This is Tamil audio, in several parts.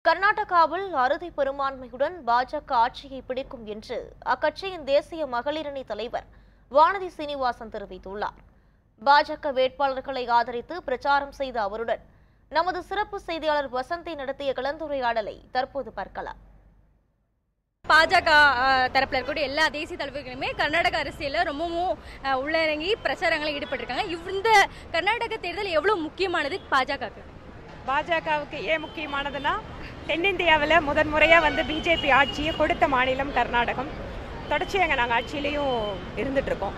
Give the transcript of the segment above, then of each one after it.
கர்நாடகாவில் அறுதி பெரும்பான்மையுடன் பாஜக ஆட்சியை பிடிக்கும் என்று அக்கட்சியின் தேசிய மகளிரணி தலைவர் வானதி சீனிவாசன் தெரிவித்துள்ளார் பாஜக வேட்பாளர்களை ஆதரித்து பிரச்சாரம் செய்த அவருடன் நமது சிறப்பு செய்தியாளர் வசந்தி நடத்திய கலந்துரையாடலை தற்போது பார்க்கலாம் பாஜக அஹ், தரப்புல இருக்கக்கூடிய எல்லா தேசிய தலைவர்களுமே கர்நாடக அரசியல்ல ரொம்பவும் அஹ், உள்ளிறங்கி பிரச்சாரங்களில் ஈடுபட்டிருக்காங்க இவ்- இந்த கர்நாடக தேர்தல் எவ்வளவு முக்கியமானது பாஜகவுக்கு பாஜகவுக்கு ஏன் முக்கியமானதுன்னா தென்னிந்தியாவில் முதன் முறையாக வந்து பிஜேபி ஆட்சியை கொடுத்த மாநிலம் கர்நாடகம் தொடர்ச்சியாக நாங்கள் ஆட்சியிலையும் இருந்துகிட்ருக்கோம்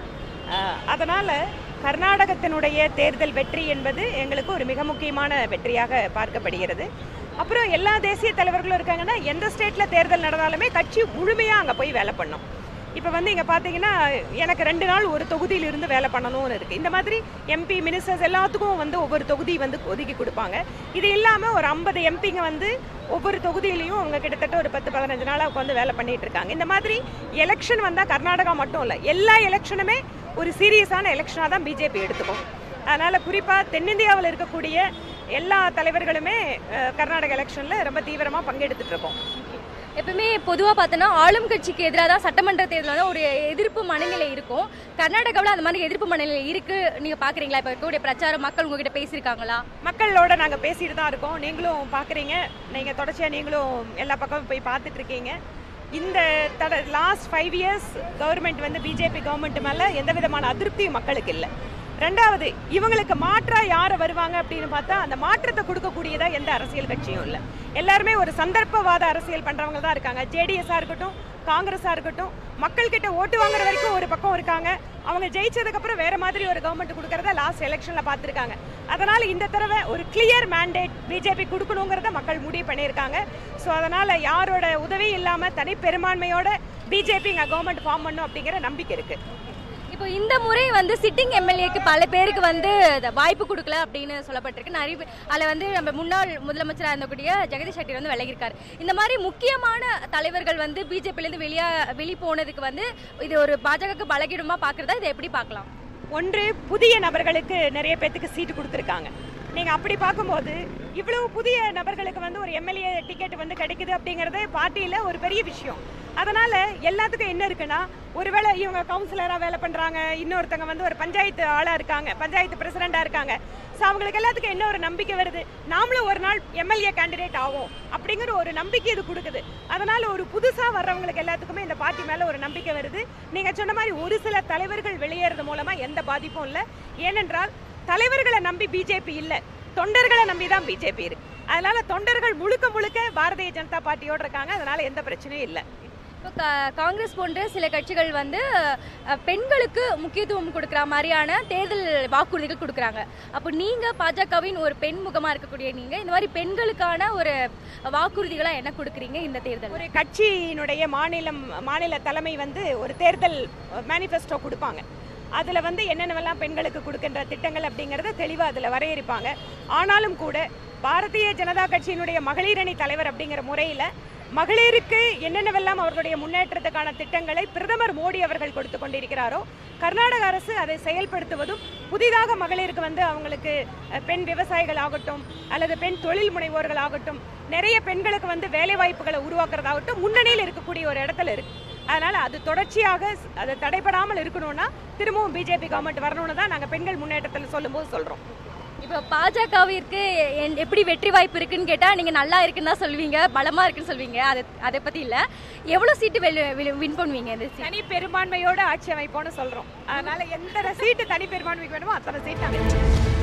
அதனால் கர்நாடகத்தினுடைய தேர்தல் வெற்றி என்பது எங்களுக்கு ஒரு மிக முக்கியமான வெற்றியாக பார்க்கப்படுகிறது அப்புறம் எல்லா தேசிய தலைவர்களும் இருக்காங்கன்னா எந்த ஸ்டேட்டில் தேர்தல் நடந்தாலுமே கட்சி முழுமையாக அங்கே போய் வேலை பண்ணும் இப்போ வந்து இங்கே பார்த்தீங்கன்னா எனக்கு ரெண்டு நாள் ஒரு தொகுதியில் இருந்து வேலை பண்ணணும்னு இருக்குது இந்த மாதிரி எம்பி மினிஸ்டர்ஸ் எல்லாத்துக்கும் வந்து ஒவ்வொரு தொகுதி வந்து ஒதுக்கி கொடுப்பாங்க இது இல்லாமல் ஒரு ஐம்பது எம்பிங்க வந்து ஒவ்வொரு தொகுதியிலையும் அவங்க கிட்டத்தட்ட ஒரு பத்து பதினஞ்சு நாளாக உட்காந்து வேலை பண்ணிட்டு இருக்காங்க இந்த மாதிரி எலெக்ஷன் வந்தால் கர்நாடகா மட்டும் இல்லை எல்லா எலெக்ஷனுமே ஒரு சீரியஸான எலெக்ஷனாக தான் பிஜேபி எடுத்துக்கும் அதனால் குறிப்பாக தென்னிந்தியாவில் இருக்கக்கூடிய எல்லா தலைவர்களுமே அஹ், கர்நாடக எலெக்ஷனில் ரொம்ப தீவிரமாக பங்கெடுத்துட்டு இருக்கோம் எப்பவுமே பொதுவா பார்த்தோன்னா ஆளும் கட்சிக்கு எதிராக தான் சட்டமன்ற தேர்தலில் தான் ஒரு எதிர்ப்பு மனநிலை இருக்கும் கர்நாடகாவில் அந்த மாதிரி எதிர்ப்பு மனநிலை இருக்கு நீங்க பாக்குறீங்களா இப்ப இருக்கக்கூடிய பிரச்சாரம் மக்கள் உங்ககிட்ட பேசியிருக்காங்களா மக்களோட நாங்கள் பேசிட்டு தான் இருக்கோம் நீங்களும் பார்க்குறீங்க நீங்கள் தொடர்ச்சியாக நீங்களும் எல்லா பக்கமும் போய் பார்த்துட்டு இருக்கீங்க இந்த தட லாஸ்ட் ஃபைவ் இயர்ஸ் கவர்மெண்ட் வந்து பிஜேபி கவர்மெண்ட் மேலே எந்த விதமான அதிருப்தியும் மக்களுக்கு இல்லை ரெண்டாவது இவங்களுக்கு மாற்றா யார் வருவாங்க அப்படின்னு பார்த்தா அந்த மாற்றத்தை கொடுக்கக்கூடியதா எந்த அரசியல் கட்சியும் இல்லை எல்லாருமே ஒரு சந்தர்ப்பவாத அரசியல் பண்றவங்க தான் இருக்காங்க ஜேடிஎஸ்ஸாக இருக்கட்டும் காங்கிரஸாக இருக்கட்டும் மக்கள்கிட்ட ஓட்டு வாங்குற வரைக்கும் ஒரு பக்கம் இருக்காங்க அவங்க ஜெயிச்சதுக்கு அப்புறம் வேற மாதிரி ஒரு கவர்மெண்ட் கொடுக்கறத லாஸ்ட் எலெக்ஷன்ல பார்த்துருக்காங்க அதனால இந்த தடவை ஒரு கிளியர் மேண்டேட் பிஜேபி கொடுக்கணுங்கிறத மக்கள் முடிவு பண்ணியிருக்காங்க ஸோ அதனால யாரோட உதவி இல்லாம தனி பெரும்பான்மையோட பிஜேபி இங்கே கவர்மெண்ட் ஃபார்ம் பண்ணும் அப்படிங்கிற நம்பிக்கை இருக்கு இப்போ இந்த முறை வந்து சிட்டிங் எம்எல்ஏக்கு பல பேருக்கு வந்து இந்த வாய்ப்பு கொடுக்கல அப்படின்னு சொல்லப்பட்டிருக்கு நிறைய பேர் அதில் வந்து நம்ம முன்னாள் முதலமைச்சராக இருந்தக்கூடிய ஜெகதீஷ் ஷெட்டி வந்து விலகியிருக்காரு இந்த மாதிரி முக்கியமான தலைவர்கள் வந்து பிஜேபிலேருந்து வெளியா வெளி போனதுக்கு வந்து இது ஒரு பாஜகவுக்கு பலகீனமாக பார்க்குறதா இதை எப்படி பார்க்கலாம் ஒன்று புதிய நபர்களுக்கு நிறைய பேத்துக்கு சீட்டு கொடுத்துருக்காங்க நீங்க அப்படி பார்க்கும்போது இவ்வளவு புதிய நபர்களுக்கு வந்து ஒரு எம்எல்ஏ டிக்கெட் வந்து கிடைக்குது அப்படிங்கறது பார்ட்டியில ஒரு பெரிய விஷயம் அதனால எல்லாத்துக்கும் என்ன இருக்குன்னா ஒருவேளை இவங்க கவுன்சிலரா வேலை பண்றாங்க இன்னொருத்தங்க வந்து ஒரு பஞ்சாயத்து ஆளா இருக்காங்க பஞ்சாயத்து பிரசிடண்டா இருக்காங்க ஸோ அவங்களுக்கு எல்லாத்துக்கும் என்ன ஒரு நம்பிக்கை வருது நாமளும் ஒரு நாள் எம்எல்ஏ கேண்டிடேட் ஆகும் அப்படிங்கிற ஒரு நம்பிக்கை இது கொடுக்குது அதனால ஒரு புதுசா வர்றவங்களுக்கு எல்லாத்துக்குமே இந்த பார்ட்டி மேல ஒரு நம்பிக்கை வருது நீங்க சொன்ன மாதிரி ஒரு சில தலைவர்கள் வெளியேறது மூலமா எந்த பாதிப்பும் இல்லை ஏனென்றால் தலைவர்களை நம்பி பிஜேபி இல்ல தொண்டர்களை நம்பி தான் பிஜேபி இருக்கு அதனால தொண்டர்கள் முழுக்க முழுக்க பாரதிய ஜனதா பார்ட்டியோட இருக்காங்க அதனால எந்த பிரச்சனையும் இல்லை இப்போ கா- காங்கிரஸ் போன்ற சில கட்சிகள் வந்து அஹ், பெண்களுக்கு முக்கியத்துவம் கொடுக்குற மாதிரியான தேர்தல் வாக்குறுதிகள் கொடுக்குறாங்க அப்போ நீங்க பாஜகவின் ஒரு பெண் முகமா இருக்கக்கூடிய நீங்க இந்த மாதிரி பெண்களுக்கான ஒரு வாக்குறுதிகளா என்ன கொடுக்குறீங்க இந்த தேர்தல் ஒரு கட்சியினுடைய மாநிலம் மாநில தலைமை வந்து ஒரு தேர்தல் மேனிஃபெஸ்டோ கொடுப்பாங்க அதுல வந்து என்னென்னவெல்லாம் பெண்களுக்கு கொடுக்கின்ற திட்டங்கள் அப்படிங்கறத தெளிவா அதுல வரையறுப்பாங்க ஆனாலும் கூட பாரதிய ஜனதா கட்சியினுடைய மகளிரணி தலைவர் அப்படிங்கிற முறையில மகளிருக்கு என்னென்னவெல்லாம் அவர்களுடைய முன்னேற்றத்துக்கான திட்டங்களை பிரதமர் மோடி அவர்கள் கொடுத்து கொண்டிருக்கிறாரோ கர்நாடக அரசு அதை செயல்படுத்துவதும் புதிதாக மகளிருக்கு வந்து அவங்களுக்கு அஹ், பெண் விவசாயிகள் ஆகட்டும் அல்லது பெண் தொழில் முனைவோர்கள் ஆகட்டும் நிறைய பெண்களுக்கு வந்து வேலை வாய்ப்புகளை உருவாக்குறதாகட்டும் முன்னணியில் இருக்கக்கூடிய ஒரு இடத்துல இருக்கு அதனால அது தொடர்ச்சியாக ஸ்- அது தடைபடாமல் இருக்கணும்னா திரும்பவும் பிஜேபி கவர்மெண்ட் வரணும்னு தான் நாங்கள் பெண்கள் முன்னேற்றத்தில் சொல்லும்போது சொல்றோம் இப்போ பாஜகவிற்கு என்- எப்படி வெற்றி வாய்ப்பு இருக்குன்னு கேட்டா நீங்க நல்லா இருக்குன்னு தான் சொல்லுவீங்க பலமா இருக்குன்னு சொல்வீங்க அது அதை பத்தி இல்ல எவ்வளவு சீட்டு வின் பண்ணுவீங்க இந்த seat? தனி பெரும்பான்மையோட ஆட்சி அமைப்போம்னு சொல்றோம் அதனால எந்த சீட்டு தனி பெரும்பான்மைக்கு வேணுமோ அத்தனை சீட் நாங்கள்